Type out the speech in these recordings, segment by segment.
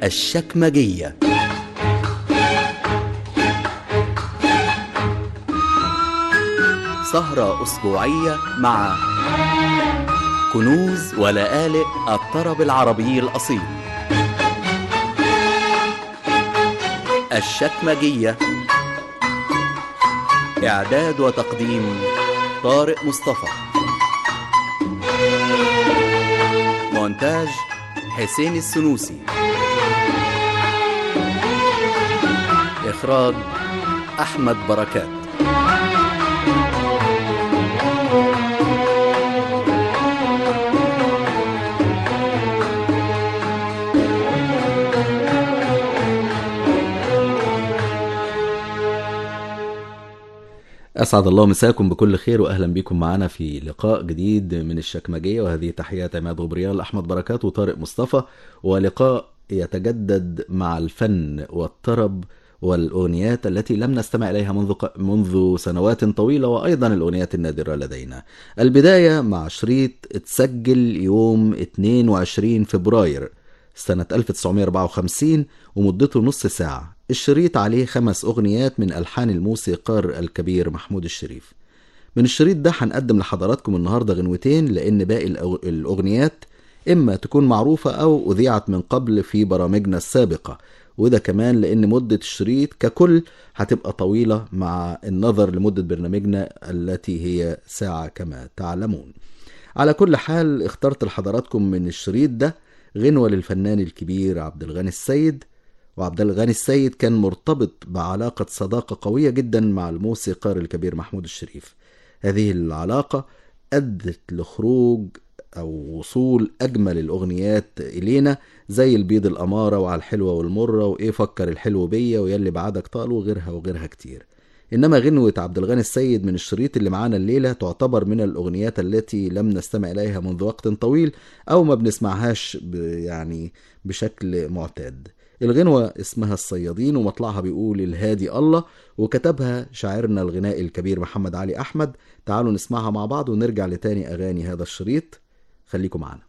الشكمجية سهرة أسبوعية مع كنوز ولآلئ الطرب العربي الأصيل الشكمجية إعداد وتقديم طارق مصطفى مونتاج حسين السنوسي إخراج أحمد بركات أسعد الله مساكم بكل خير وأهلا بكم معنا في لقاء جديد من الشكمجية وهذه تحيات عماد غبريال أحمد بركات وطارق مصطفى ولقاء يتجدد مع الفن والطرب والأغنيات التي لم نستمع إليها منذ منذ سنوات طويلة وأيضا الأغنيات النادرة لدينا. البداية مع شريط اتسجل يوم 22 فبراير سنة 1954 ومدته نص ساعة. الشريط عليه خمس أغنيات من ألحان الموسيقار الكبير محمود الشريف. من الشريط ده هنقدم لحضراتكم النهاردة غنوتين لأن باقي الأغنيات إما تكون معروفة أو أذيعت من قبل في برامجنا السابقة. وده كمان لان مدة الشريط ككل هتبقى طويلة مع النظر لمدة برنامجنا التي هي ساعة كما تعلمون على كل حال اخترت لحضراتكم من الشريط ده غنوة للفنان الكبير عبد الغني السيد وعبد الغني السيد كان مرتبط بعلاقة صداقة قوية جدا مع الموسيقار الكبير محمود الشريف هذه العلاقة أدت لخروج أو وصول أجمل الأغنيات إلينا زي البيض الأمارة وعلى الحلوة والمرة وإيه فكر الحلو بيا ويلي بعدك طال وغيرها وغيرها كتير إنما غنوة عبد الغني السيد من الشريط اللي معانا الليلة تعتبر من الأغنيات التي لم نستمع إليها منذ وقت طويل أو ما بنسمعهاش يعني بشكل معتاد الغنوة اسمها الصيادين ومطلعها بيقول الهادي الله وكتبها شاعرنا الغنائي الكبير محمد علي أحمد تعالوا نسمعها مع بعض ونرجع لتاني أغاني هذا الشريط خليكم معنا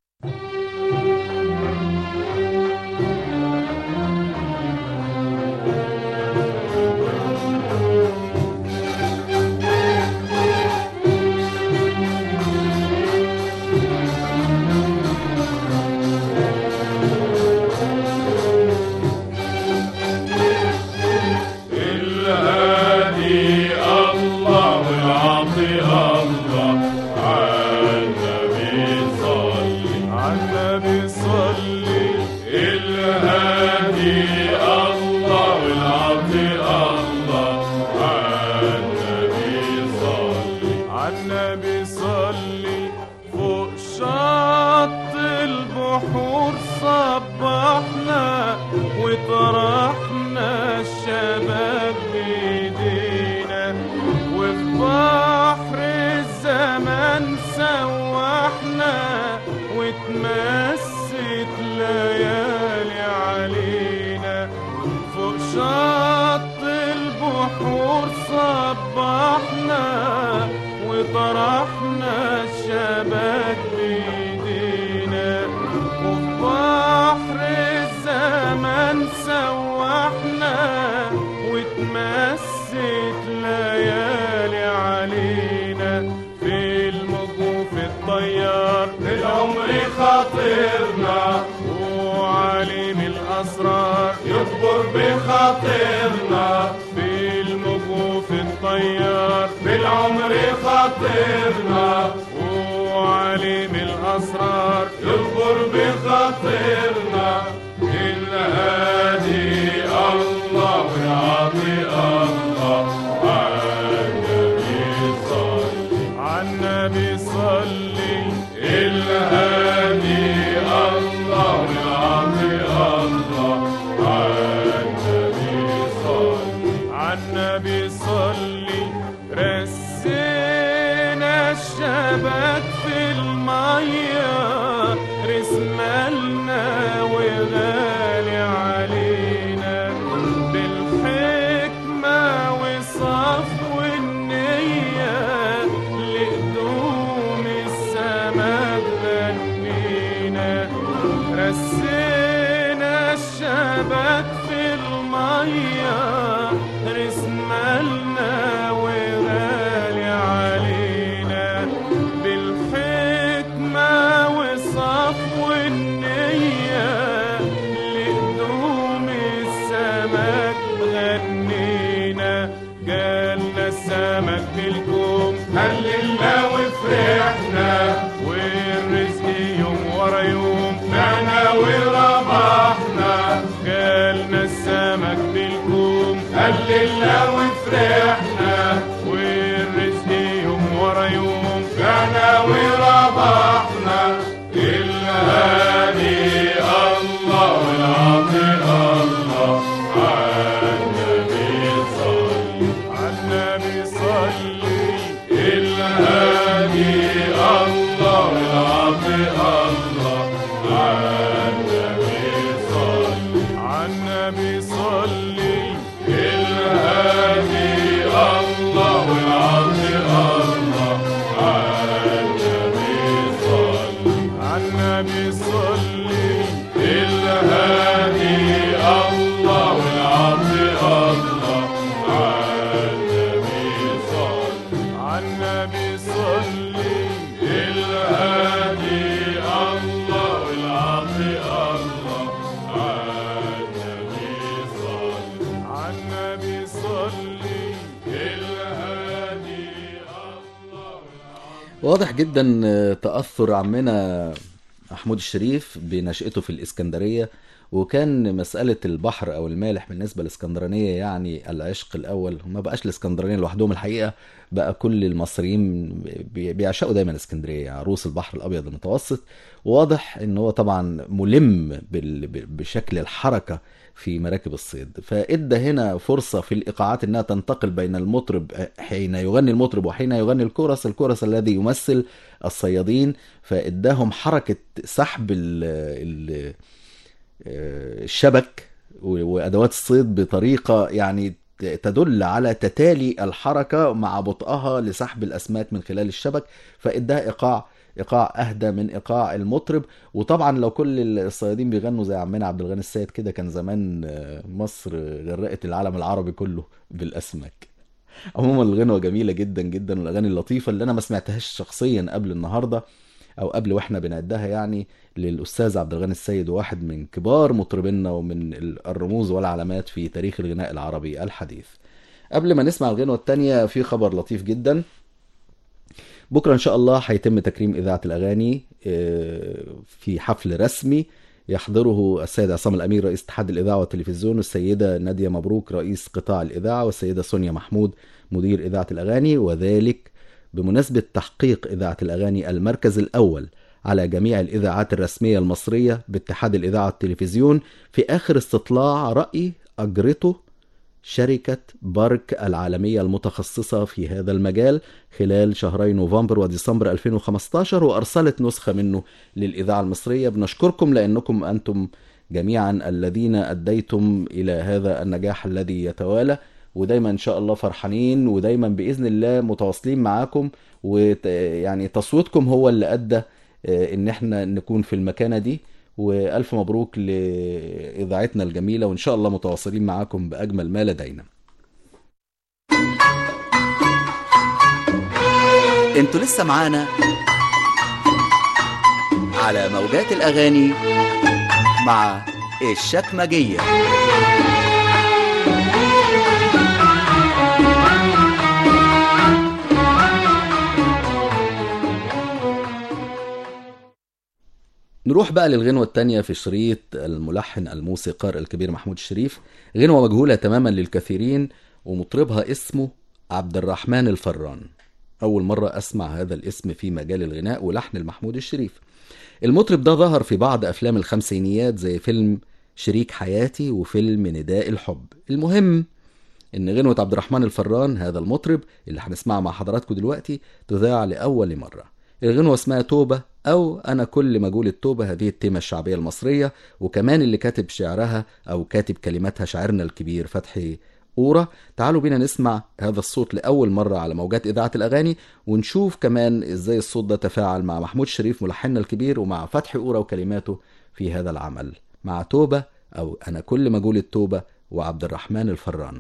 خاطرنا بالموقوف الطيار بالعمر خاطرنا وعليم الأسرار يخبر بخاطرنا الهادي الله ويعطي الله عالنبي صلي الهادي الله ويعطي الله عالنبي صلي رسينا الشباب السمك في المية رسمة لنا وغالي علينا بالحكمة وصفو النية لقدوم السمك غنينا جالنا السمك بالكوم هللنا وفرحنا والرزق يوم ورا يوم معنا وربحنا جالنا السمك بالكوم هللنا وفرحنا والرزق يوم ورا يوم معنا وربحنا الهادي الله والعطي الله عالنبي صلي عالنبي صلي الهادي الله والعطي الله عالنبي صلي عالنبي صلي الهادي الله والعطي الله عالنبي صلي عالنبي صلي الهادي الله والعطي الله عالنبي صلي عالنبي صلي الهادي الله والعطي الله عالنبي صلي عالنبي صلي الهادي الله واضح جدا آه، تأثر عمنا محمود الشريف بنشأته في الإسكندرية وكان مسألة البحر أو المالح بالنسبة للإسكندرانية يعني العشق الأول ما بقاش الإسكندرانية لوحدهم الحقيقة بقى كل المصريين بي- بيعشقوا دايما اسكندرية عروس البحر الأبيض المتوسط واضح إن هو طبعا ملم بال- ب- بشكل الحركة في مراكب الصيد فادى هنا فرصة في الإيقاعات إنها تنتقل بين المطرب حين يغني المطرب وحين يغني الكورس الكورس الذي يمثل الصيادين فاداهم حركة سحب ال ال الشبك وادوات الصيد بطريقه يعني تدل على تتالي الحركه مع بطئها لسحب الاسماك من خلال الشبك فاداها ايقاع ايقاع اهدى من ايقاع المطرب وطبعا لو كل الصيادين بيغنوا زي عمنا عبد الغني السيد كده كان زمان مصر غرقت العالم العربي كله بالاسماك عموما الغنوه جميله جدا جدا والاغاني اللطيفه اللي انا ما سمعتهاش شخصيا قبل النهارده او قبل واحنا بنعدها يعني للاستاذ عبد الغني السيد واحد من كبار مطربينا ومن الرموز والعلامات في تاريخ الغناء العربي الحديث قبل ما نسمع الغنوه الثانيه في خبر لطيف جدا بكره ان شاء الله هيتم تكريم اذاعه الاغاني في حفل رسمي يحضره السيد عصام الامير رئيس اتحاد الاذاعه والتلفزيون والسيده ناديه مبروك رئيس قطاع الاذاعه والسيده سونيا محمود مدير اذاعه الاغاني وذلك بمناسبه تحقيق اذاعه الاغاني المركز الاول على جميع الاذاعات الرسميه المصريه باتحاد الاذاعه والتلفزيون في اخر استطلاع راي اجرته شركة بارك العالمية المتخصصة في هذا المجال خلال شهري نوفمبر وديسمبر 2015 وأرسلت نسخة منه للإذاعة المصرية بنشكركم لأنكم أنتم جميعا الذين أديتم إلى هذا النجاح الذي يتوالى ودايما إن شاء الله فرحانين ودايما بإذن الله متواصلين معاكم ويعني تصويتكم هو اللي أدى إن احنا نكون في المكانة دي والف مبروك لاذاعتنا الجميله وان شاء الله متواصلين معاكم باجمل ما لدينا انتوا لسه معانا على موجات الاغاني مع الشكمجيه نروح بقى للغنوة التانية في شريط الملحن الموسيقار الكبير محمود الشريف غنوة مجهولة تماما للكثيرين ومطربها اسمه عبد الرحمن الفران أول مرة أسمع هذا الاسم في مجال الغناء ولحن المحمود الشريف المطرب ده ظهر في بعض أفلام الخمسينيات زي فيلم شريك حياتي وفيلم نداء الحب المهم إن غنوة عبد الرحمن الفران هذا المطرب اللي هنسمعها مع حضراتكم دلوقتي تذاع لأول مرة الغنوة اسمها توبة أو أنا كل ما أقول التوبة هذه التيمة الشعبية المصرية وكمان اللي كاتب شعرها أو كاتب كلماتها شاعرنا الكبير فتحي أورا تعالوا بينا نسمع هذا الصوت لأول مرة على موجات إذاعة الأغاني ونشوف كمان إزاي الصوت ده تفاعل مع محمود شريف ملحننا الكبير ومع فتحي أورا وكلماته في هذا العمل مع توبة أو أنا كل ما أقول التوبة وعبد الرحمن الفران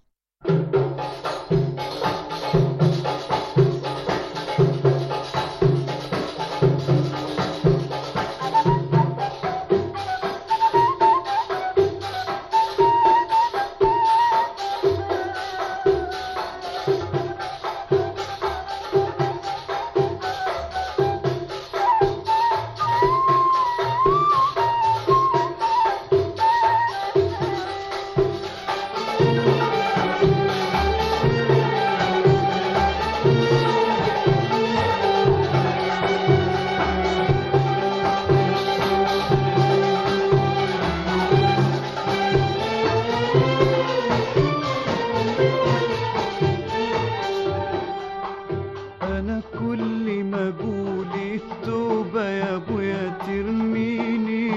انا كل ما اقول التوبة يا ابويا ترميني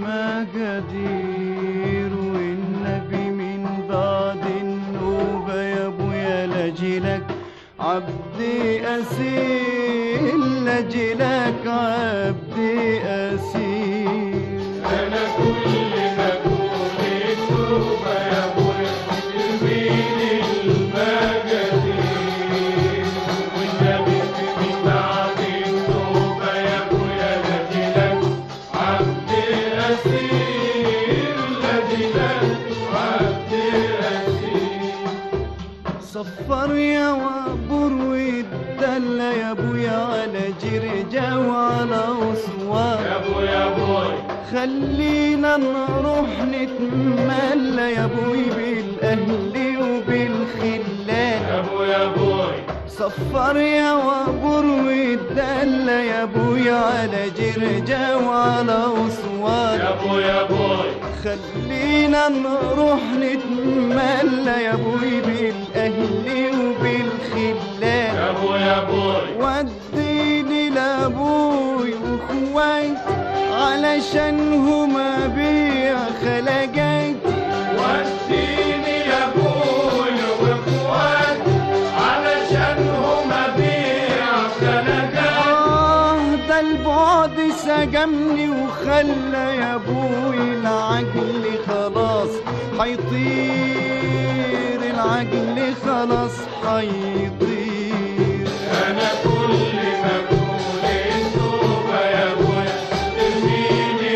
المجادير والنبي من بعد النوبة يا ابويا لاجلك عبدي اسير لاجلك عبدي اسير أنا كل ما أقول التوبة يا أبويا ترميني المجادير والنبي من بعد التوبة يا أبويا لجلك عبد أسير لجلك عبد أسير صفر يا وابور والدلة يا ابويا على جرجة وعلى اسوان يا أبو يا أبوي خلينا نروح نتملى يا ابوي بالاهل وبالخلان يا أبو يا أبوي صفر يا وابور والدلة يا ابويا على جرجة وعلى يا اسوان أبو يا أبوي خلينا نروح نتملى يا ابوي بالاهل وبالخلان يا أبو يا أبوي وديني لابوي واخواتي علشان هما بيع خلقاتي وديني يا ابوي واخواتي علشان هما بيع خلقات آه ده البعد سجمني وخلى يا ابوي العجل خلاص حيطير العجل خلاص حيطير انا كل ما اقول التوبه يا ابويا ترميني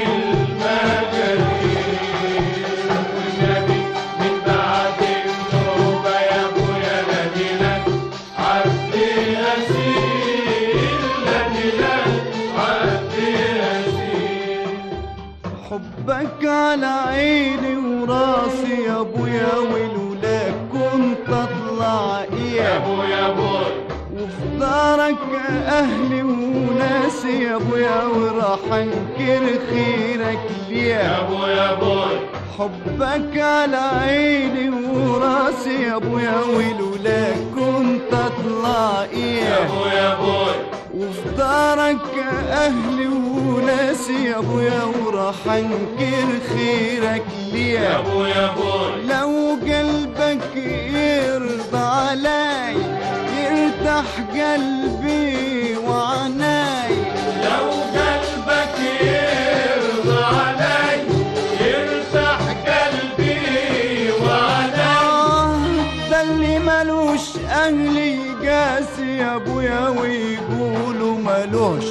المجارير والنبي من بعد التوبه يا ابويا لجلك عبد اسير لجلك عبد اسير حبك على عيني وراسي يا ابويا ولولاك كنت اطلع يا ايه ابو يا ابوي وفي دارك اهلي وناسي يا ابويا وراح انكر خيرك يا ليه ابو يا ابوي حبك على عيني وراسي يا ابويا ولولاك كنت اطلع يا ايه ابو يا ابوي وفي دارك اهلي وناسي يا ابويا وراح انكر خيرك يا ليه ابو يا ابوي لو قلبك يرضى علي يرتاح قلبي وعناي لو قلبك يرضى علي يرتاح قلبي وعلي آه ده اللي ملوش أهلي قاسي يا أبويا ويقولوا ملوش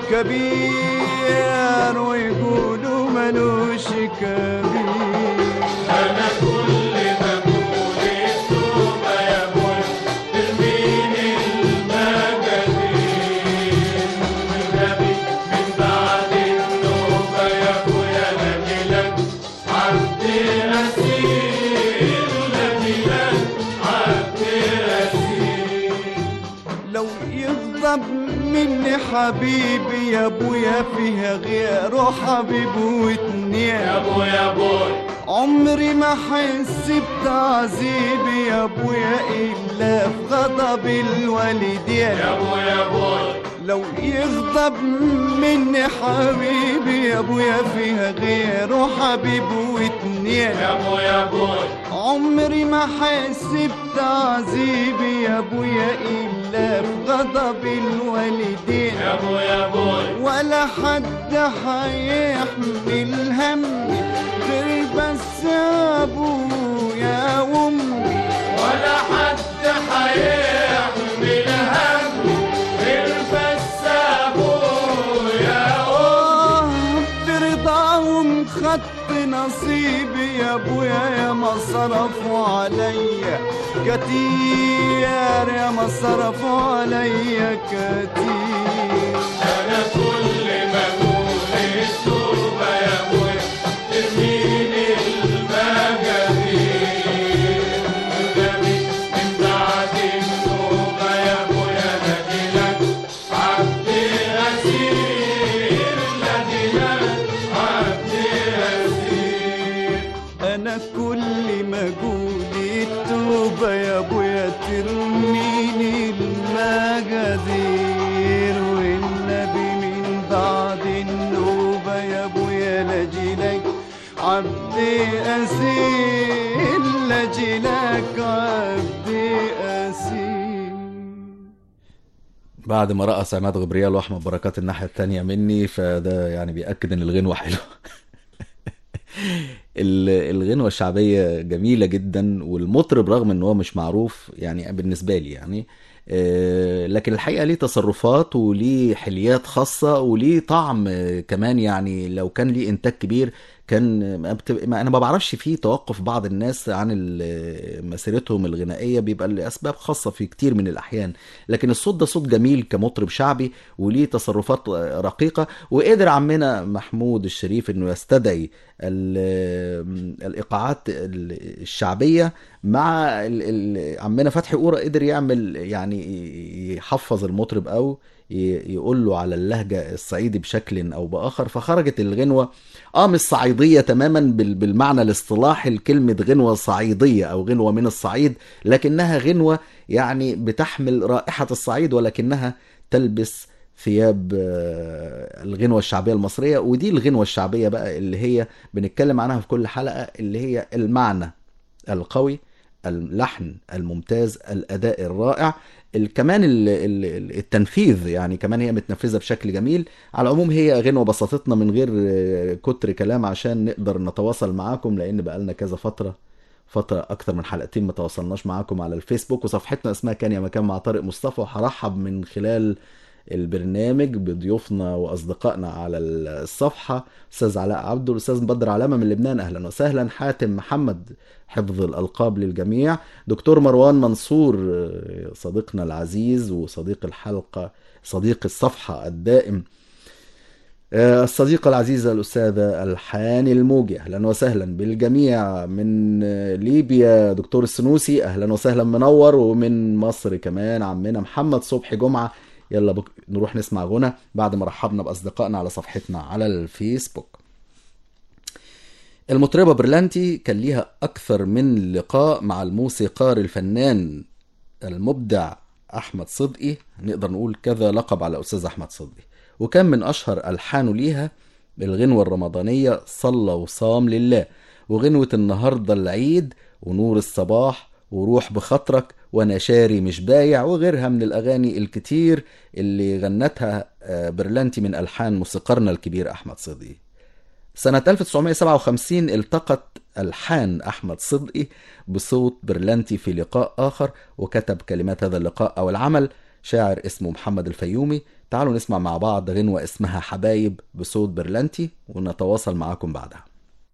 كبير ويقولوا ملوش كبير انا كل ما اقول التوبه يا ابوي ترميني المجادير والنبي من بعد التوبه يا ابويا لجلك عبد اسير لجلك عبد اسير لو يغضب مني حبيبي يا ابويا فيها غيره حبيب يا واتنين ابو يا ابوي عمري ما احس بتعذيبي يا ابويا الا في غضب الوالدين يا ابو يا ابوي لو يغضب مني حبيبي يا ابويا فيها غيره حبيب واتنين يا ابو يا ابوي عمري ما حس بتعذيبي يا ابويا الا في غضب الوالدين يا ابو يا ابوي ولا حد هيحمل همي غير بس ابويا وامي ولا حد هيحمل همي غير بس ابويا آه برضاهم خدت نصيبي يا ابويا يا ما صرفوا عليا كتير يا ما صرفوا عليا كتير انا كل ما اقول التوبه يا ابوي ترميني المجاهيل والنبي من بعد التوبه يا ابويا نادي لك عبدي اسير نادي لك عبدي اسير انا كل ما اقول التوبه يا ابويا ترميني المجادير والنبي من بعد النوبه يا ابويا لاجيلك عبدي اسير لاجيلك عبدي اسير بعد ما رقص عماد غبريال واحمد بركات الناحيه التانية مني فده يعني بياكد ان الغنوه حلوه ال- الغنوة الشعبية جميلة جدا والمطرب رغم ان هو مش معروف يعني بالنسبة لي يعني آه، لكن الحقيقة ليه تصرفات وليه حليات خاصة وليه طعم آه، كمان يعني لو كان ليه انتاج كبير كان ما بت- ما انا ما بعرفش فيه توقف بعض الناس عن ال- مسيرتهم الغنائية بيبقى لاسباب خاصة في كتير من الاحيان لكن الصوت ده صوت جميل كمطرب شعبي وليه تصرفات آه، رقيقة وقدر عمنا محمود الشريف انه يستدعي ال- الايقاعات ال- الشعبيه مع ال- ال- عمنا فتحي قوره قدر يعمل يعني يحفظ المطرب او ي- يقول له على اللهجه الصعيدي بشكل او باخر فخرجت الغنوه اه مش صعيديه تماما بال- بالمعنى الاصطلاحي لكلمه غنوه صعيديه او غنوه من الصعيد لكنها غنوه يعني بتحمل رائحه الصعيد ولكنها تلبس ثياب آه، الغنوة الشعبية المصرية ودي الغنوة الشعبية بقى اللي هي بنتكلم عنها في كل حلقة اللي هي المعنى القوي اللحن الممتاز الأداء الرائع ال- كمان ال- ال- التنفيذ يعني كمان هي متنفذة بشكل جميل على العموم هي غنوة بساطتنا من غير آه، كتر كلام عشان نقدر نتواصل معاكم لأن بقالنا كذا فترة فترة أكتر من حلقتين ما تواصلناش معاكم على الفيسبوك وصفحتنا اسمها كان يا مكان مع طارق مصطفى وهرحب من خلال البرنامج بضيوفنا واصدقائنا على الصفحه استاذ علاء عبده الاستاذ بدر علامه من لبنان اهلا وسهلا حاتم محمد حفظ الالقاب للجميع دكتور مروان منصور آه، صديقنا العزيز وصديق الحلقه صديق الصفحه الدائم آه، الصديقة العزيزة الأستاذة الحاني الموجي أهلا وسهلا بالجميع من آه، ليبيا دكتور السنوسي أهلا وسهلا منور ومن مصر كمان عمنا محمد صبحي جمعة يلا بك... نروح نسمع غنى بعد ما رحبنا بأصدقائنا على صفحتنا على الفيسبوك المطربة برلانتي كان ليها أكثر من لقاء مع الموسيقار الفنان المبدع أحمد صدقي نقدر نقول كذا لقب على أستاذ أحمد صدقي وكان من أشهر ألحانه ليها الغنوة الرمضانية صلى وصام لله وغنوة النهاردة العيد ونور الصباح وروح بخاطرك وانا شاري مش بايع وغيرها من الاغاني الكتير اللي غنتها آه، برلانتي من الحان موسيقارنا الكبير احمد صدقي سنة 1957 التقت ألحان أحمد صدقي بصوت برلانتي في لقاء آخر وكتب كلمات هذا اللقاء أو العمل شاعر اسمه محمد الفيومي تعالوا نسمع مع بعض غنوة اسمها حبايب بصوت برلانتي ونتواصل معاكم بعدها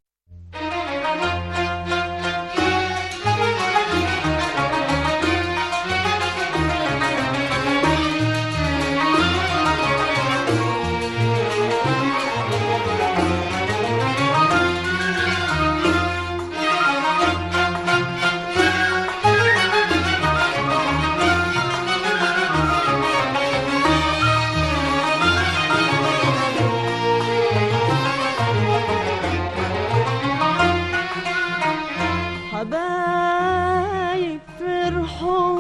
حبايب فرحوا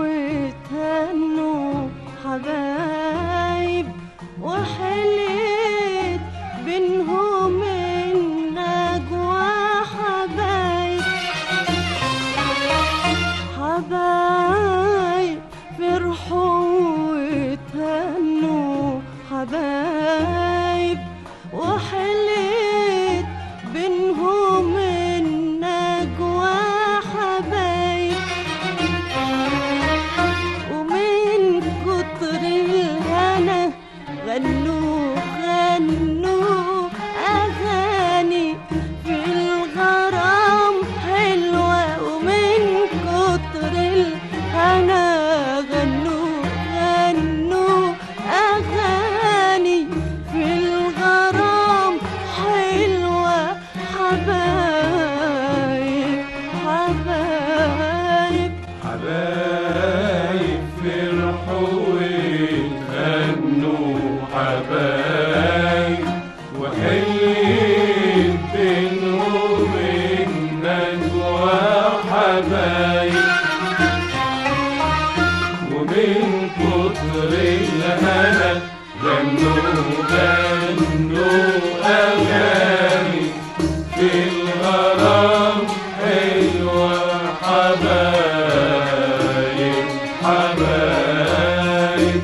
وتهنوا حبايب وحليت بينهم النجوى حبايب حبايب ومن كتر الهنا غنوا غنوا أغاني في الغرام حلوة حبايب حبايب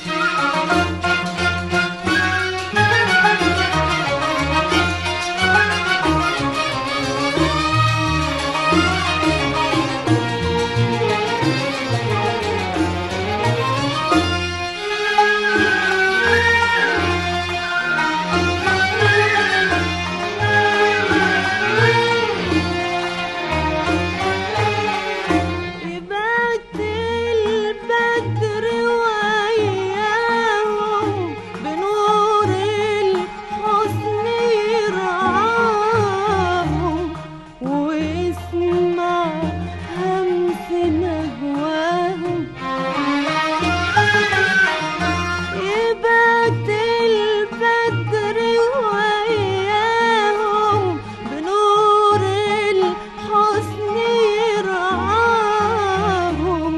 إبات البدر وإياهم بنور الحسن يرعاهم واسمع همس نجواهم إبات البدر وإياهم بنور الحسن يرعاهم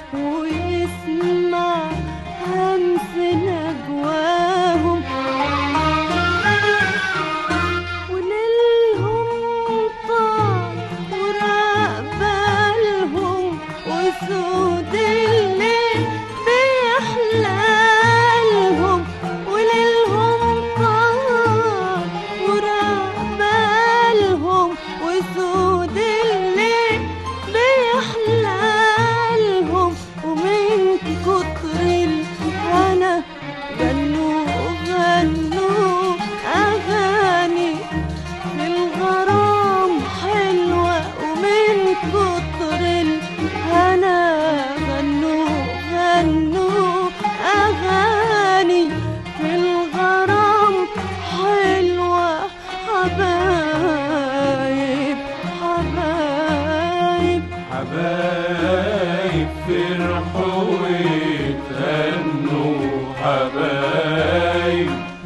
ويسمع همس نجواهم وليلهم طال وراقبالهم وسود الليل بيحلالهم وليلهم طال وراقبالهم وسود الليل بيحلالهم ومن كتر الهنا غنوا غنوا أغاني للغرام حلوة ومن كتر الهنا غنوا غنوا أغاني في الغرام حلوة حبايب حبايب حبايب فرحوا ويتهنوا حبايب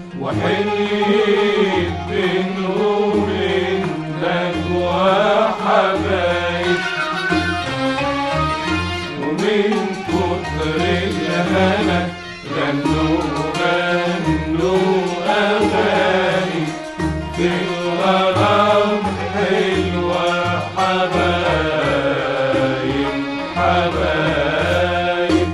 وحليت بينهم النجوى حبايب ومن كتر الهنا غنوا غنوا أغاني في الغرام حلوة حبايب حبايب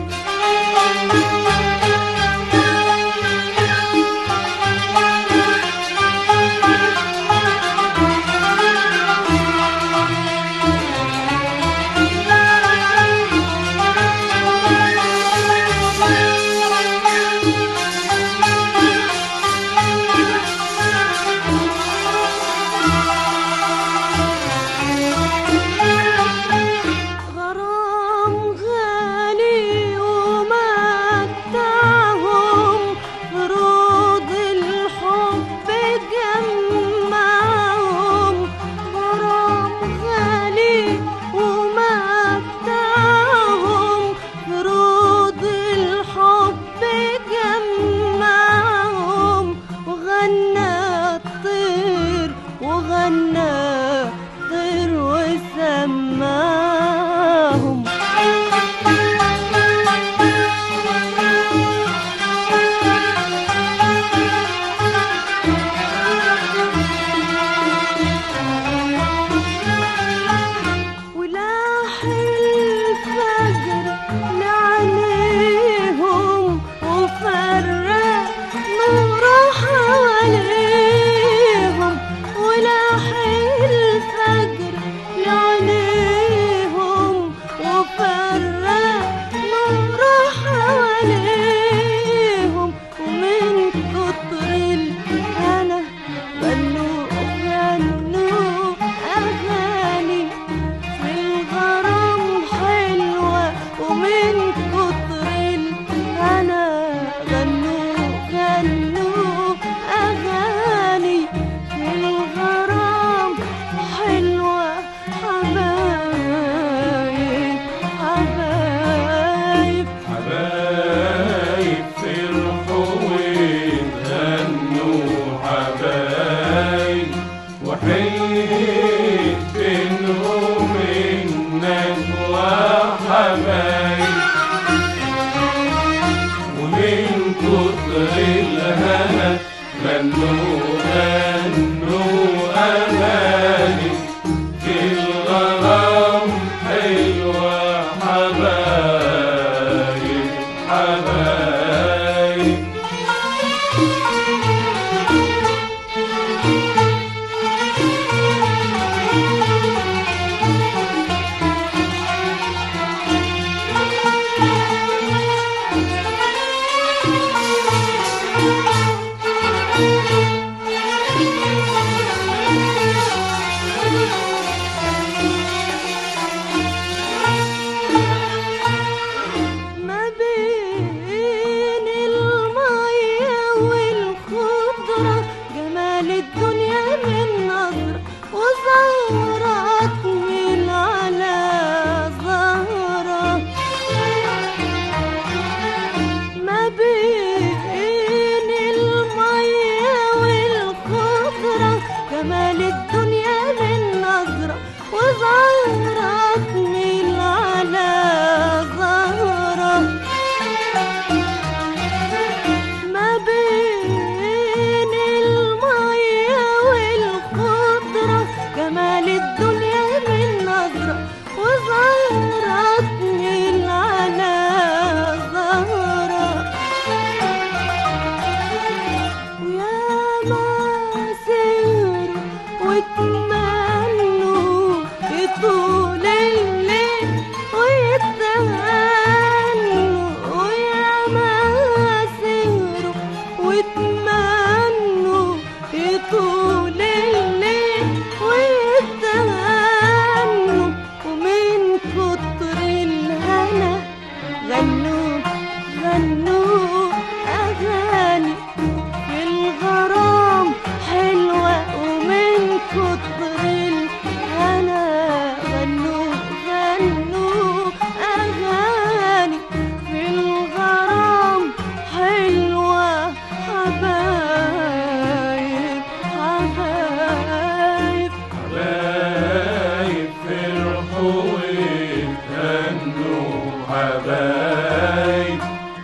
وتهنوا حبايب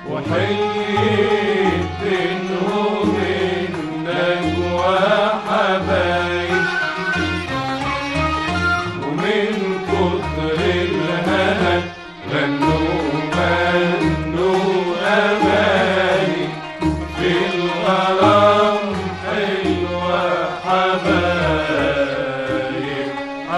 وحيت بينهم النجوى حبايب ومن كتر الهنا غنوا غنوا أغاني في الغرام حلوة حبايب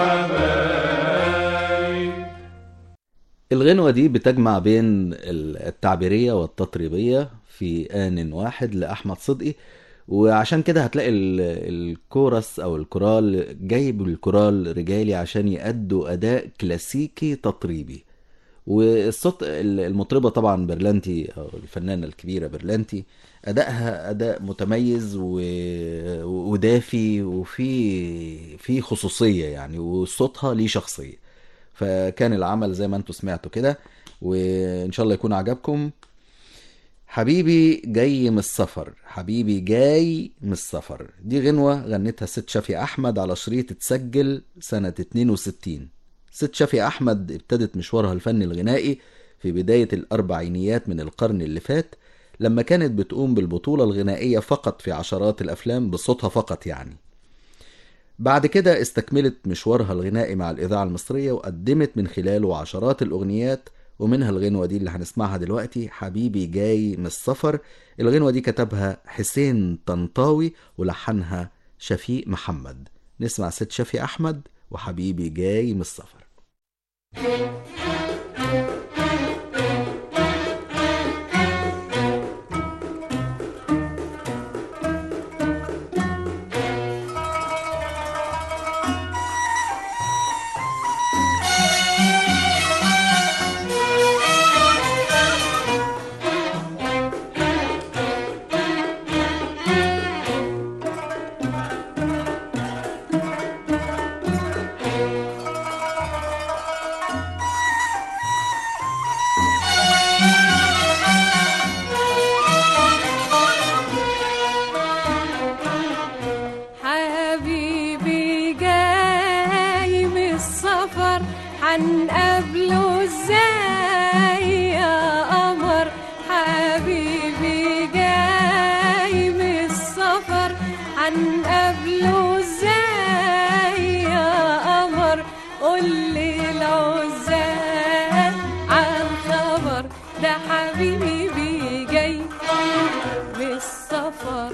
حبايب الغنوة دي بتجمع بين التعبيرية والتطريبية في آن واحد لأحمد صدقي وعشان كده هتلاقي ال- الكورس أو الكورال جايب الكورال رجالي عشان يأدوا أداء كلاسيكي تطريبي والصوت المطربة طبعا برلانتي أو الفنانة الكبيرة برلانتي أدائها أداء متميز و... ودافي وفي في خصوصية يعني وصوتها ليه شخصية فكان العمل زي ما انتم سمعتوا كده وان شاء الله يكون عجبكم حبيبي جاي من السفر حبيبي جاي من السفر دي غنوة غنتها ست شافي أحمد على شريط اتسجل سنة 62 ست شافي أحمد ابتدت مشوارها الفني الغنائي في بداية الأربعينيات من القرن اللي فات لما كانت بتقوم بالبطولة الغنائية فقط في عشرات الأفلام بصوتها فقط يعني بعد كده استكملت مشوارها الغنائي مع الإذاعة المصرية وقدمت من خلاله عشرات الأغنيات ومنها الغنوة دي اللي هنسمعها دلوقتي حبيبي جاي من السفر الغنوة دي كتبها حسين طنطاوي ولحنها شفيق محمد نسمع ست شفيق أحمد وحبيبي جاي من السفر حبيبي جاي من السفر حنقابله ازاي يا قمر حبيبي جاي من السفر حنقابله ازاي يا قمر قولي العزال عن خبر ده حبيبي جاي من السفر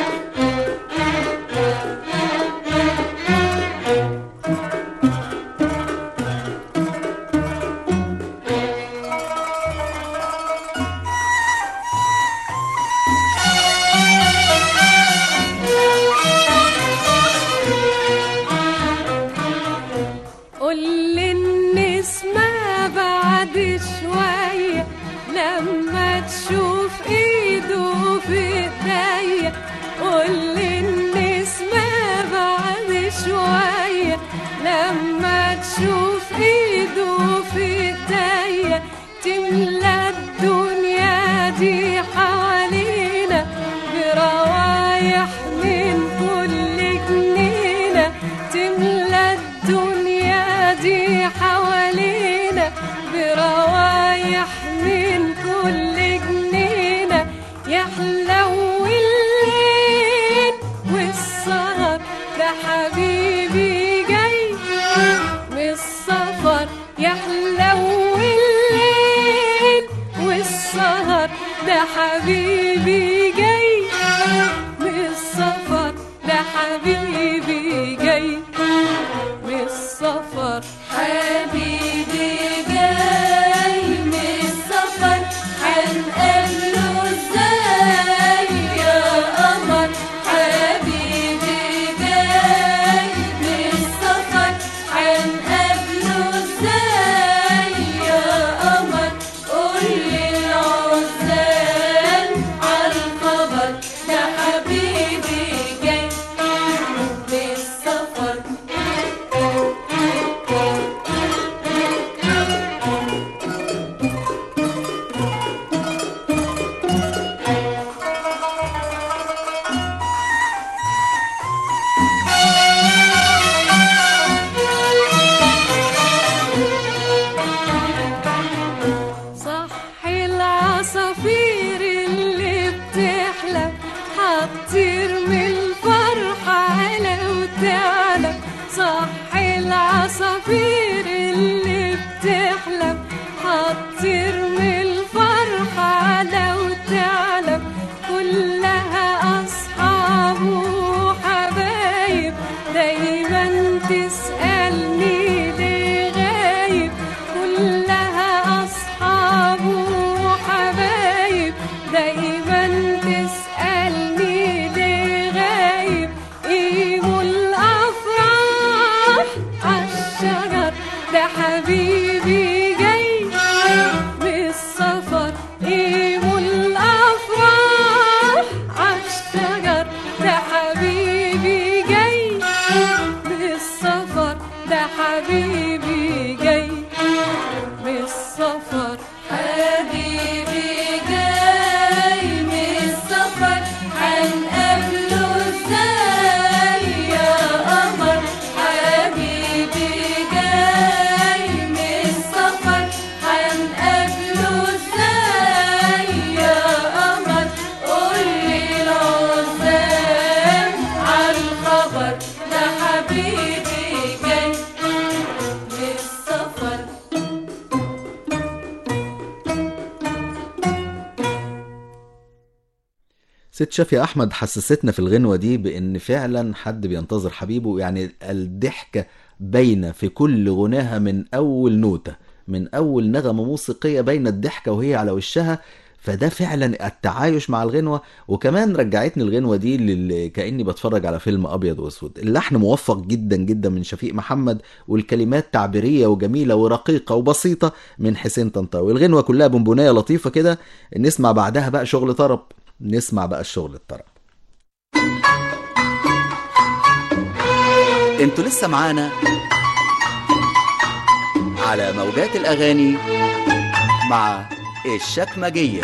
قول النسمة بعد شوية لما تشوف ايده في ايديا قول النسمة بعد شوية لما تشوف ايده في ايديا تملى الدنيا دي حوالينا بروايح من كل جنينة تملى الدنيا دي حوالينا بروايح من كل جنينة يحلو الليل والسهر ده حبيبي جاي من السفر يحلو الليل والسهر ده حبيبي جاي من السفر ده حبيبي جاي من السفر حبيبي جاي من السفر هنقابله ازاي يا قمر حبيبي جاي من السفر هنقابله ازاي يا قمر قولي العزال عالخبر ده حبيبي جاي بالسفر قيموا الأفراح عالشجر ده حبيبي جاي بالسفر ده حبيبي جاي بالسفر حبيبي جاي من السفر هنقابله ازاي يا قمر حبيبي جاي من السفر هنقابله ازاي يا قمر قولي العزام عالخبر ده حبيبي جاي من السفر ست شافية أحمد حسستنا في الغنوة دي بأن فعلا حد بينتظر حبيبه يعني الضحكة باينة في كل غناها من أول نوتة من أول نغمة موسيقية باينة الضحكة وهي على وشها فده فعلا التعايش مع الغنوة وكمان رجعتني الغنوة دي لل... كأني بتفرج على فيلم أبيض وأسود اللحن موفق جدا جدا من شفيق محمد والكلمات تعبيرية وجميلة ورقيقة وبسيطة من حسين طنطاوي الغنوة كلها بونبونية لطيفة كده نسمع بعدها بقى شغل طرب نسمع بقى الشغل الطرب انتوا لسه معانا على موجات الاغاني مع الشكمجيه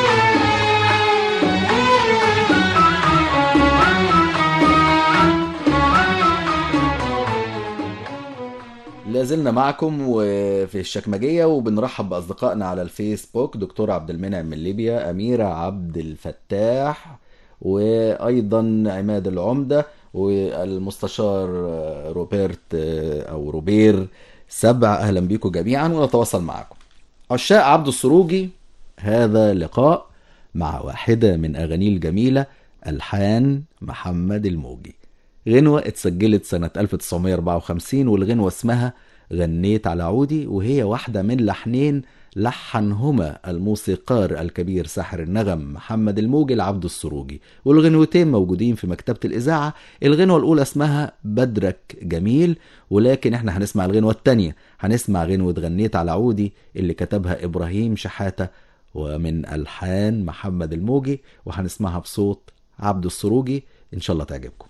لازلنا معكم وفي الشكمجية وبنرحب بأصدقائنا على الفيسبوك دكتور عبد المنعم من ليبيا أميرة عبد الفتاح وأيضا عماد العمدة والمستشار روبرت أو روبير سبع أهلا بيكم جميعا ونتواصل معكم عشاق عبد السروجي هذا لقاء مع واحدة من أغانيه الجميلة ألحان محمد الموجي غنوة اتسجلت سنة 1954 والغنوة اسمها غنيت على عودي وهي واحدة من لحنين لحنهما الموسيقار الكبير ساحر النغم محمد الموجي لعبد السروجي والغنوتين موجودين في مكتبة الإذاعة الغنوة الأولى اسمها بدرك جميل ولكن احنا هنسمع الغنوة التانية هنسمع غنوة غنيت على عودي اللي كتبها إبراهيم شحاتة ومن ألحان محمد الموجي وهنسمعها بصوت عبد السروجي إن شاء الله تعجبكم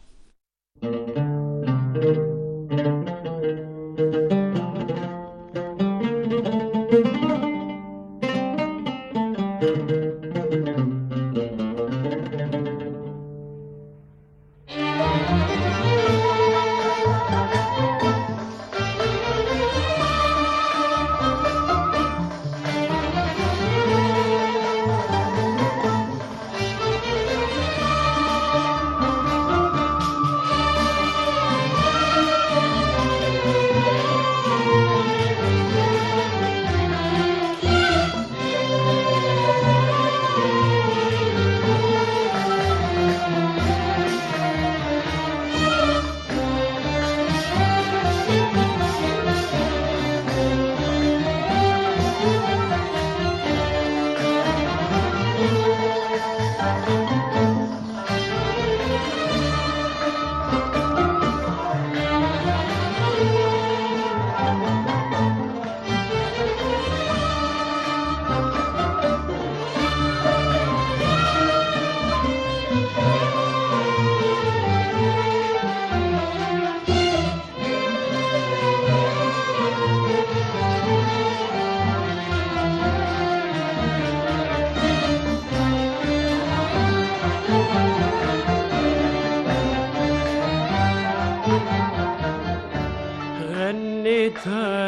غنيت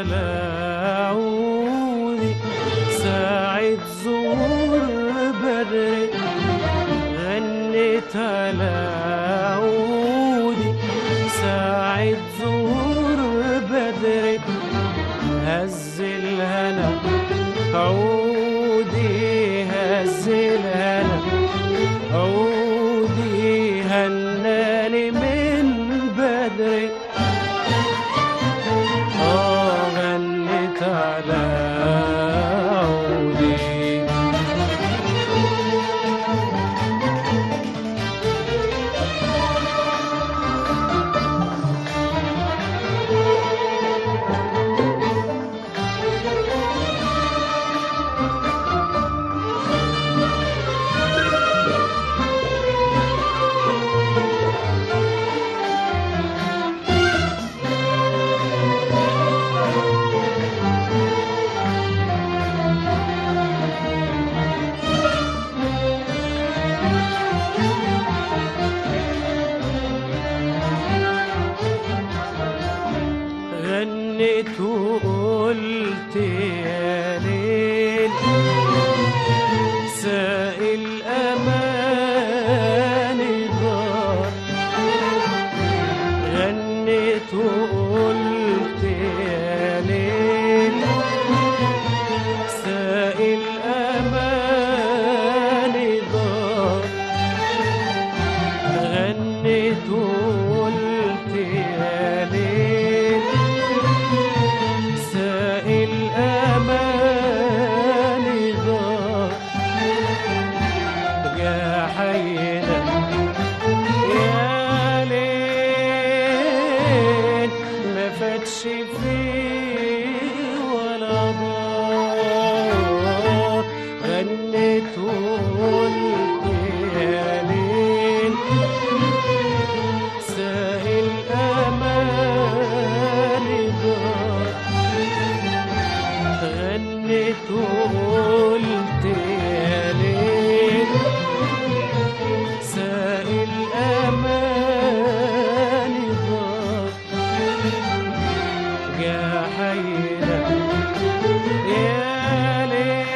هلاودي ساعة زور بدري غنيت هلاودي ساعة زور بدري هز الهنا عودي هز الهنا عودي هناني من بدري آه غنيت على عودي وقلت يا ليل سائل أماني ضاق يا حينا يا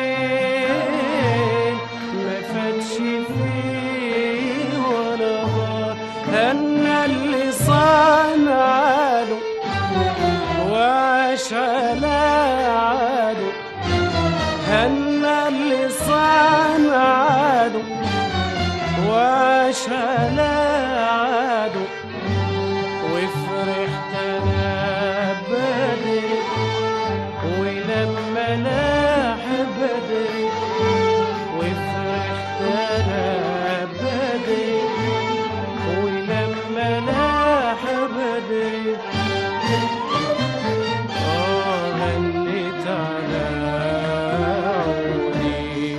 ليل ما فاتش فيه ولا ضاع هنا اللي صنع له وعاش على عاده هنا اللي صنع له وعاش على عاده وفرحت انا بدري ولما لاح بدري وفرحت انا بدري ولما لاح بدري آه غنيت على عودي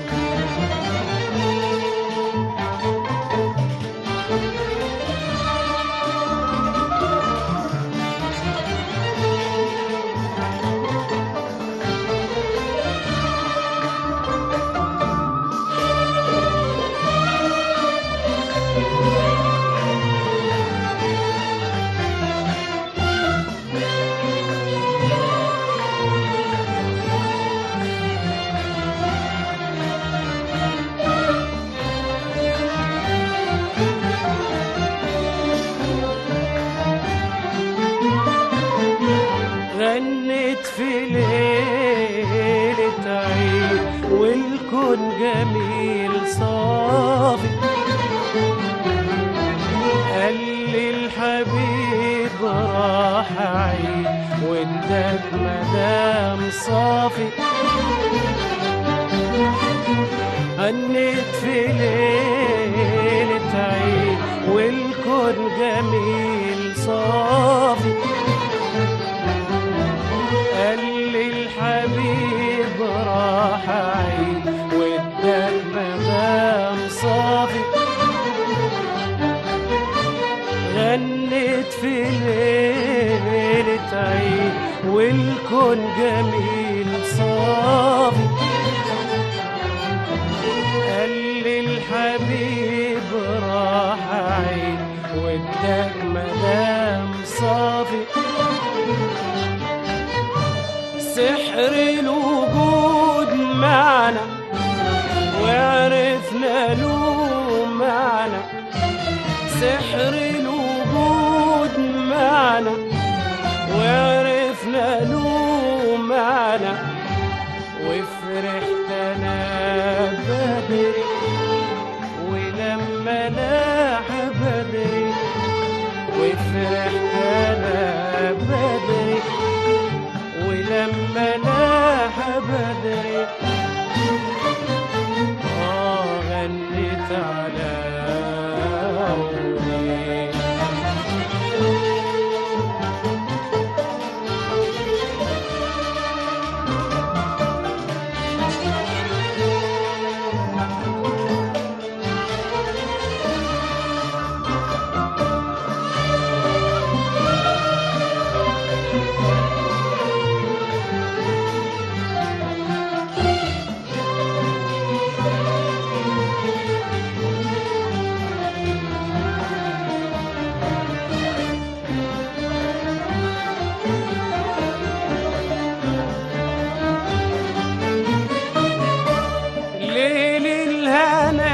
غنت في ليلة عيد والكون جميل صافي قال لي الحبيب راح عيد واداك مدام صافي غنت في ليلة عيد والكون جميل صافي قال لي الحبيب راح عيد واداك مدام صافي غنت في ليلة عيد والكون جميل صافي قال لي الحبيب راح عيد واداك مدام صافي سحر الوجود معنا وعرفنا له معنى سحر الوجود معنا وعرفنا له معنى وفرحت انا بدري ولما لاح بدري وفرحت انا بدري ولما لاح بدري اه غنيت على عودي ليل الهنا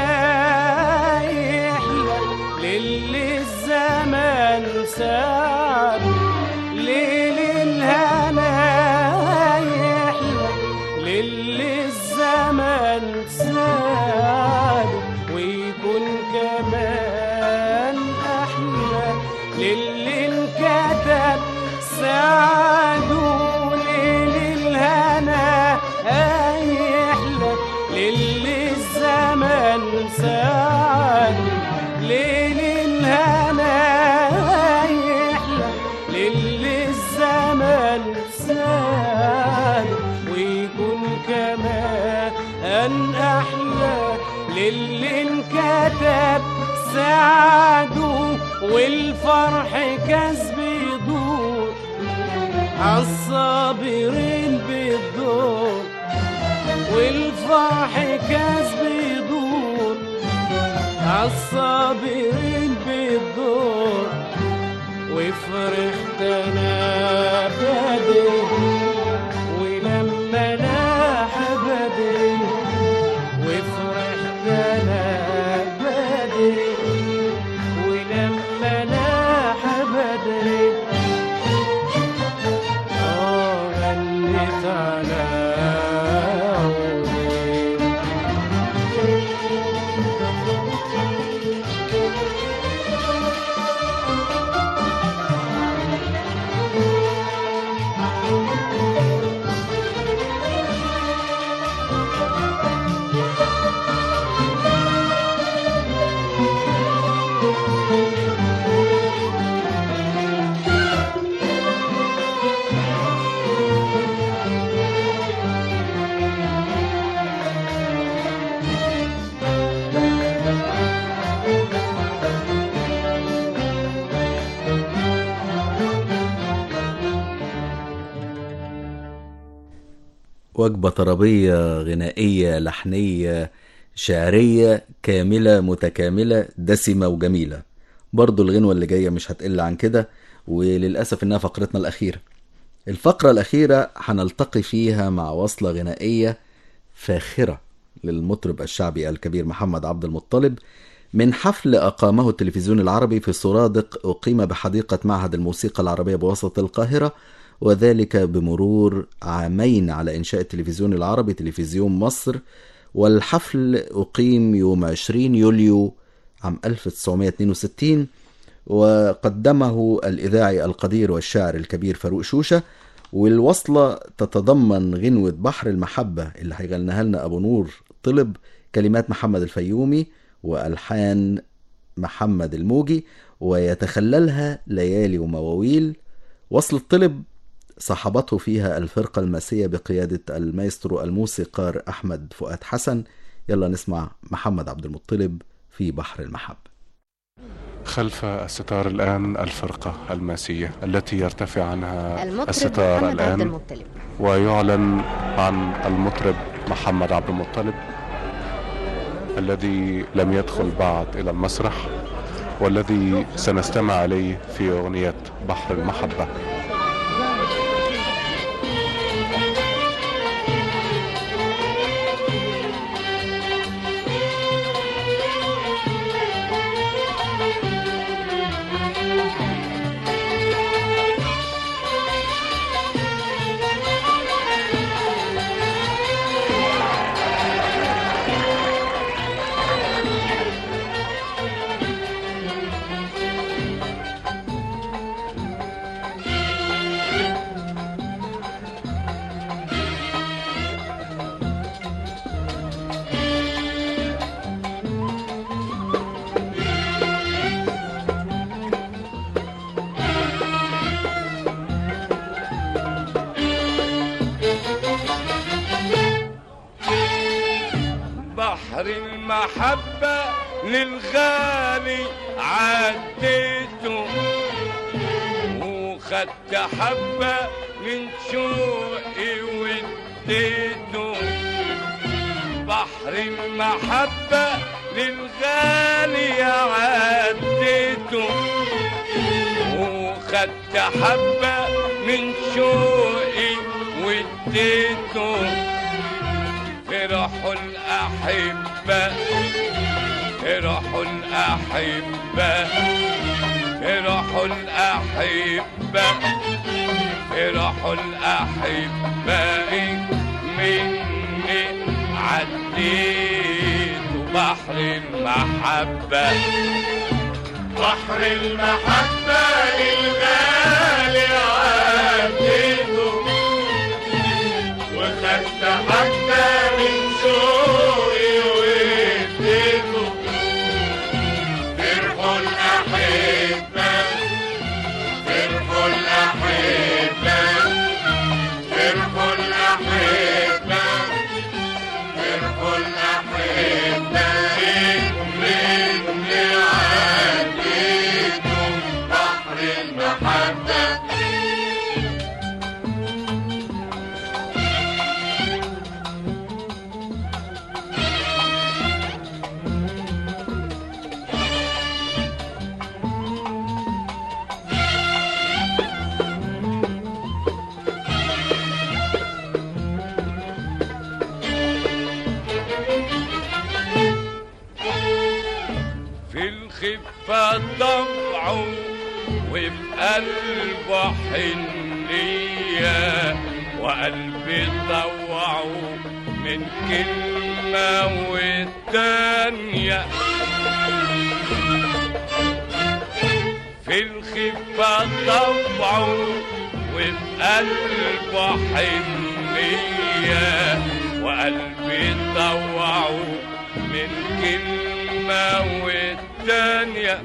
يحلى للي الزمن ساب ليل الهنا يحلى للي الزمن ساب ويكون كمان احلى للي انكتب سعده ليل الهنا يحلى للي الزمن سعده ليل الهنا يحلى للي الزمن سعده ويكون كمان احلى للي انكتب سعده والفرح كسب يدور عالصابرين بالدور والفرح كاس بيدور عالصابرين بيدور وفرحت انا بدري ولما لاح بدري وفرحت انا بدري ولما لاح بدري اه غنيت على عودي وجبة طربية غنائية لحنية شعرية كاملة متكاملة دسمة وجميلة برضو الغنوة اللي جاية مش هتقل عن كده وللأسف إنها فقرتنا الأخيرة الفقرة الأخيرة هنلتقي فيها مع وصلة غنائية فاخرة للمطرب الشعبي الكبير محمد عبد المطلب من حفل أقامه التلفزيون العربي في سرادق أقيم بحديقة معهد الموسيقى العربية بوسط القاهرة وذلك بمرور عامين على إنشاء التلفزيون العربي تلفزيون مصر والحفل أقيم يوم 20 يوليو عام 1962 وقدمه الإذاعي القدير والشاعر الكبير فاروق شوشة والوصلة تتضمن غنوة بحر المحبة اللي هيغنيها لنا أبو نور طلب كلمات محمد الفيومي وألحان محمد الموجي ويتخللها ليالي ومواويل وصل الطلب صاحبته فيها الفرقة الماسية بقيادة المايسترو الموسيقار أحمد فؤاد حسن يلا نسمع محمد عبد المطلب في بحر المحبة خلف الستار الآن الفرقة الماسية التي يرتفع عنها المطرب الستار محمد عبد الآن المطلب ويعلن عن المطرب محمد عبد المطلب الذي لم يدخل بعد إلى المسرح والذي سنستمع إليه في أغنية بحر المحبة بحر المحبة للغالي عديته وخدت حبة من شوقي واديته بحر المحبة للغالي عديته وخدت حبة من شوقي واديته فرحوا الأحبة فرحوا الأحبة فرحوا الأحبة فرحوا الأحبة مني عديت بحر المحبة بحر المحبة للغالي عديته وخدت حتى من شوقي واديته فرحوا الأحبة فرحوا الأحبة فرحوا الأحبة فرحوا الأحبة مني عديته بحر المحبة الخفة طبعه وفي قلبه حنية وقلبي طوعه من كلمة والتانية في الخفة طبعه وفي قلبه حنية وقلبي طوعه من كلمة والتانية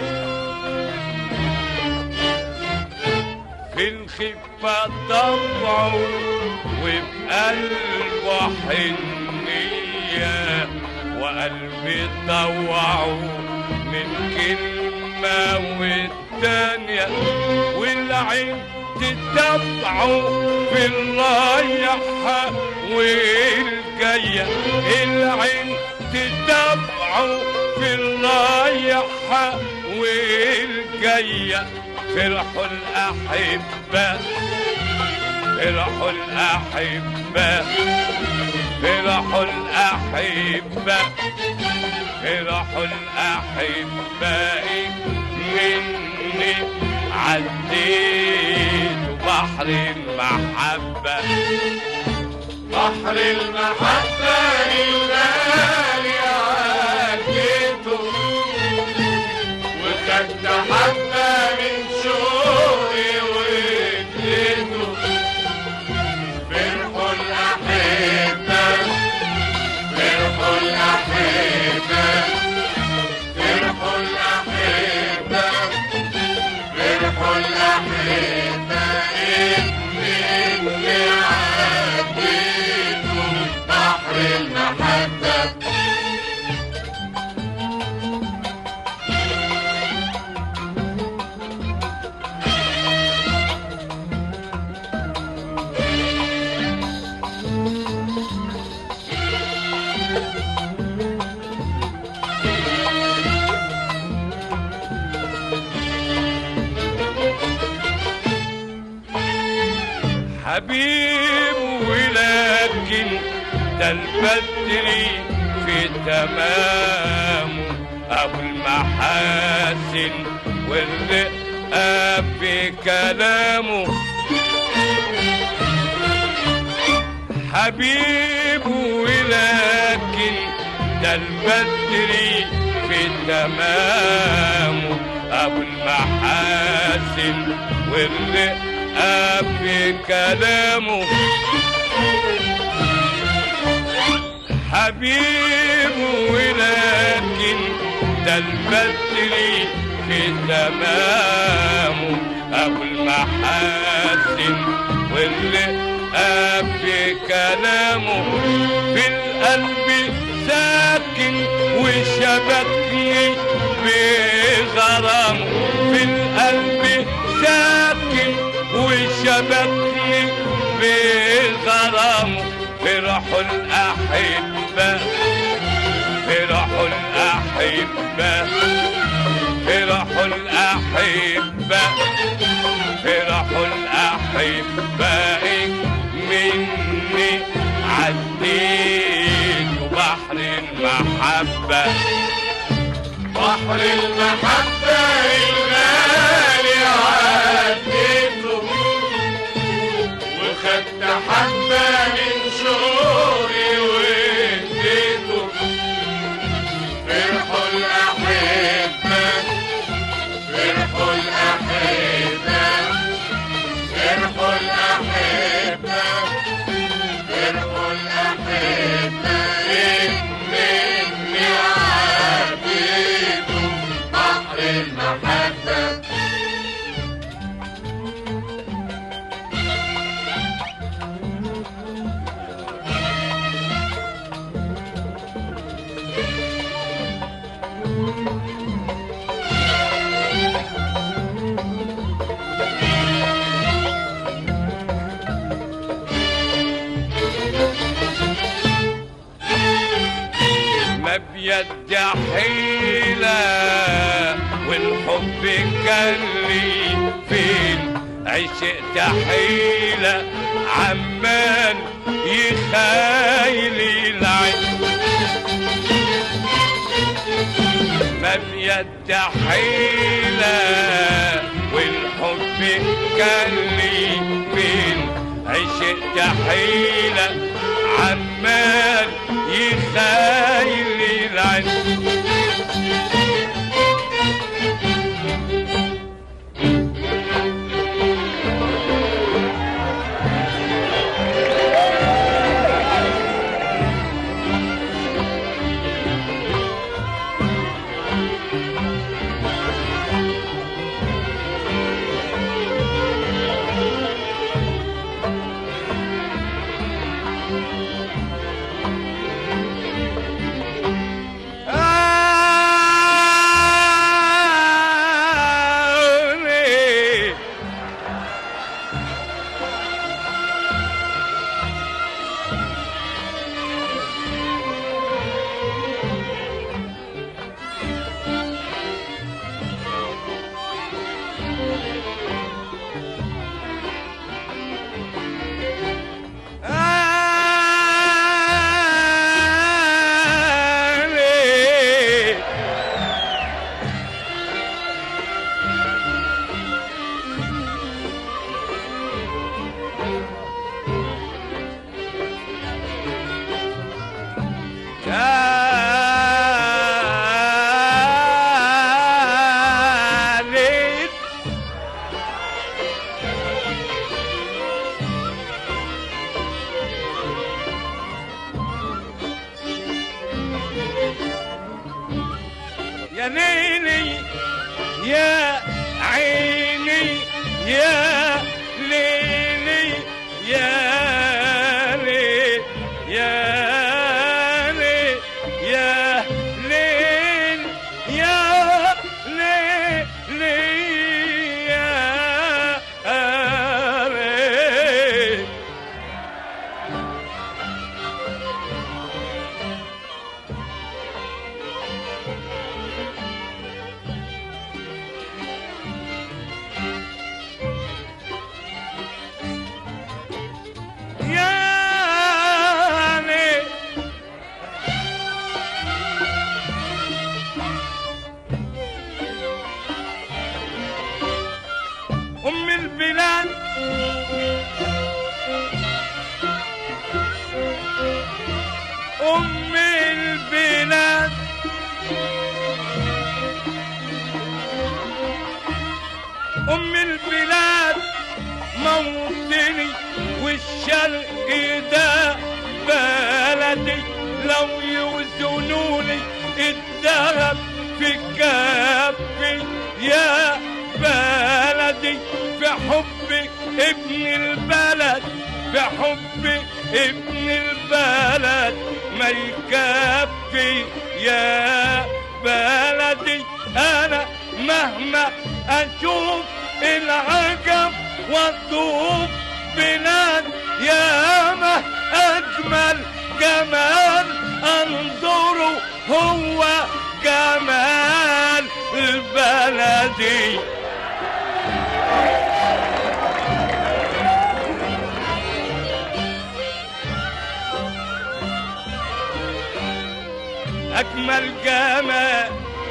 في الخفة طبعه وفي قلبه حنية وقلبي طوعه من كلمة والتانية والعين تتبعه في الرايحة والجاية العين تتبعه في الرايحة والجاية فرحوا الأحبة فرحوا الأحبة فرحوا الأحبة فرحوا الأحبة مني عديت بحر المحبة بحر المحبة الغالي عديته وخدت حبة من شوقي واديته فرحوا الأحبة فرحوا الأحبة فرحوا الأحبة فرحوا الأحبة إني عديته بحر المحبة حبيب ولكن ده البدر في تمامه أبو المحاسن والرقة في كلامه حبيب ولكن ده البدر في تمامه أبو المحاسن والرقة في كلامه حبيب ولكن ده البدر في تمامه أبو المحاسن والرقة في كلامه في القلب ساكن وشبكني بغرامه في القلب ساكن وشبكني بغرامه فرحوا الأحبة فرحوا الأحبة فرحوا الأحبة فرحوا الأحبة مني عديت بحر المحبة بحر المحبة الغالي عديته وخدت حبة من شوقي واديته فرحوا الأحبة فرحوا الأحبة فرحوا الأحبة فرحوا الأحبة مني عديته بحر المحبة ما بيد حيلة والحب كان لي فين عشقت حيلة عمال يخايلي العين ما ما بيد حيلة والحب كان لي فين عشقت حيلة عمال يخايل العين آه آه كانت يا ليلي يا عيني يا ليلي يا ليل يا ليل يا ليل يا ليل يا ليل يا ليل أم البلاد أم البلاد أم البلاد موطني والشرق ده بلدي لو يوزنوني الذهب في كفي يا بلدي في حب ابن البلد في حب ابن البلد ما يكفي يا بلدي انا مهما اشوف العجب واطوف بلاد يا ما اجمل جمال انظره هو جمال البلدي أجمل جمال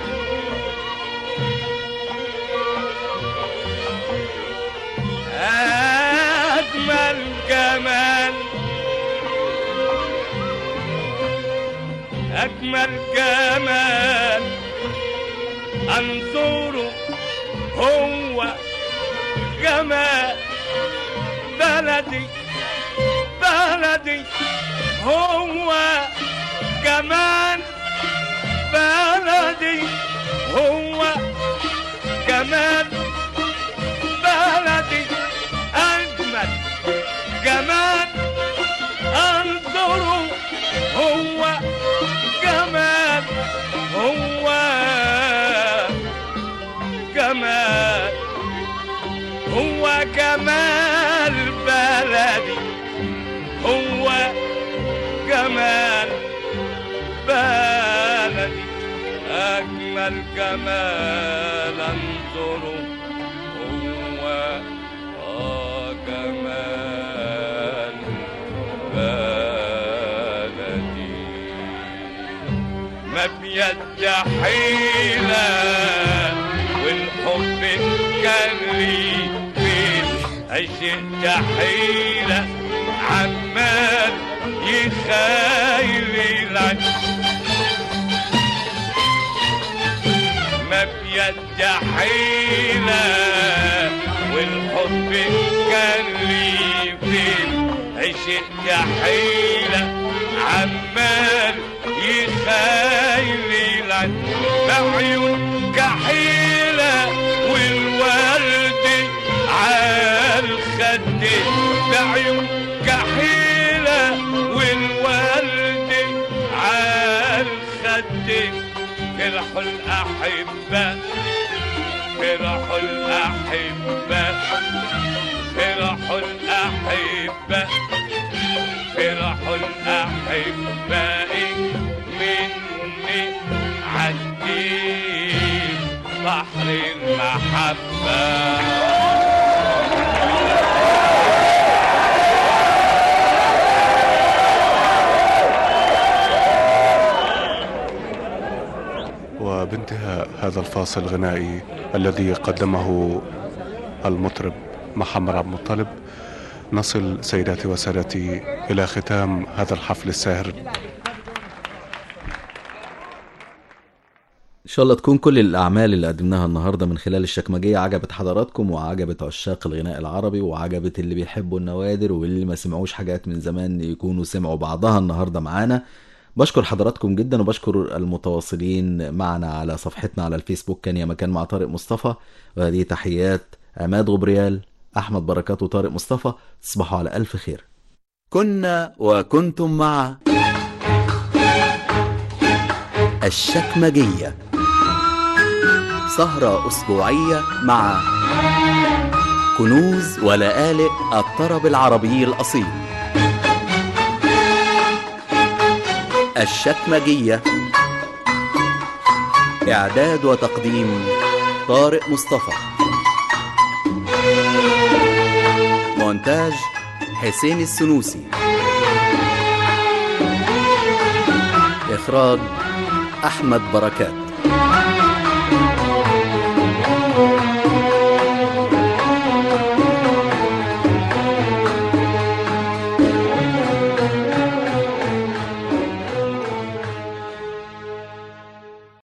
أجمل جمال أجمل جمال أنظره هو جمال بلدي بلدي هو جمال بلدي هو جمال بلدي أجمل جمال أنظره هو جمال هو جمال هو جمال بلدي هو جمال بلدي أجمل جمال انظره هو آه جمال بلدي ما ما بيد حيلة والحب كان لي فين عشت حيلة عمال يخايل العين ما بيد حيلة والحب كان لي فين عشت حيلة عمال يخايل العين بعيون كحيلة والورد عالخد بعيون كحيلة والورد عالخد فرح الأحبة فرح الأحبة فرح الأحبة فرح الأحبة مني عدي بحر المحبة وبانتهاء هذا الفاصل الغنائي الذي قدمه المطرب محمد عبد المطلب نصل سيداتي وسادتي إلى ختام هذا الحفل الساهر إن شاء الله تكون كل الأعمال اللي قدمناها النهاردة من خلال الشكمجية عجبت حضراتكم وعجبت عشاق الغناء العربي وعجبت اللي بيحبوا النوادر واللي ما سمعوش حاجات من زمان يكونوا سمعوا بعضها النهاردة معانا بشكر حضراتكم جدا وبشكر المتواصلين معنا على صفحتنا على الفيسبوك كان يا مكان مع طارق مصطفى وهذه تحيات عماد غبريال أحمد بركات وطارق مصطفى تصبحوا على ألف خير كنا وكنتم مع الشكمجية سهرة أسبوعية مع كنوز ولآلئ الطرب العربي الأصيل الشكمجية إعداد وتقديم طارق مصطفى مونتاج حسين السنوسي إخراج أحمد بركات